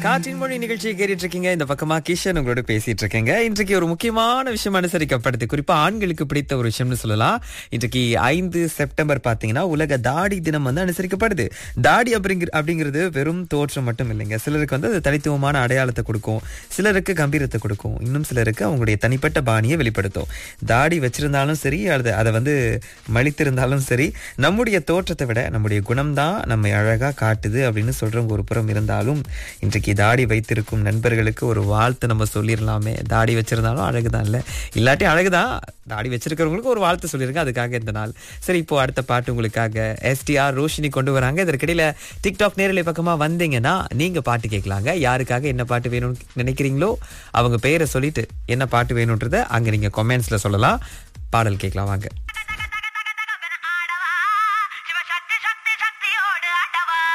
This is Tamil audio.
காற்றின் மொழி நிகழ்ச்சியை கேட்டுட்டு இருக்கீங்க இந்த பக்கமா கிஷன் உங்களோட பேசிட்டு இருக்கேங்க இன்றைக்கு ஒரு முக்கியமான விஷயம் அனுசரிக்கப்படுது குறிப்பா ஆண்களுக்கு பிடித்த ஒரு விஷயம்னு சொல்லலாம் இன்றைக்கு ஐந்து செப்டம்பர் பாத்தீங்கன்னா உலக தாடி தினம் வந்து அனுசரிக்கப்படுது தாடி அப்படிங்கிற அப்படிங்கிறது வெறும் தோற்றம் மட்டும் இல்லைங்க சிலருக்கு வந்து அது தனித்துவமான அடையாளத்தை கொடுக்கும் சிலருக்கு கம்பீரத்தை கொடுக்கும் இன்னும் சிலருக்கு அவங்களுடைய தனிப்பட்ட பாணியை வெளிப்படுத்தும் தாடி வச்சிருந்தாலும் சரி அல்லது அதை வந்து மலித்திருந்தாலும் சரி நம்முடைய தோற்றத்தை விட நம்முடைய குணம்தான் நம்மை அழகா காட்டுது அப்படின்னு சொல்றவங்க ஒரு புறம் இருந்தாலும் இன்றைக்கு தாடி வைத்திருக்கும் நண்பர்களுக்கு ஒரு வாழ்த்து நம்ம சொல்லிடலாமே தாடி வச்சிருந்தாலும் அழகுதான் இல்ல இல்லாட்டி அழகுதான் தாடி வச்சிருக்கிறவங்களுக்கு ஒரு வாழ்த்து சொல்லிருங்க அதுக்காக இந்த நாள் சரி இப்போ அடுத்த பாட்டு உங்களுக்காக எஸ்டிஆர் ரோஷினி கொண்டு வராங்க இதற்கிடையில டிக்டாக் நேரலை பக்கமா வந்தீங்கன்னா நீங்க பாட்டு கேட்கலாங்க யாருக்காக என்ன பாட்டு வேணும்னு நினைக்கிறீங்களோ அவங்க பெயரை சொல்லிட்டு என்ன பாட்டு வேணும்ன்றத அங்க நீங்க கமெண்ட்ஸ்ல சொல்லலாம் பாடல் கேட்கலாம் வாங்க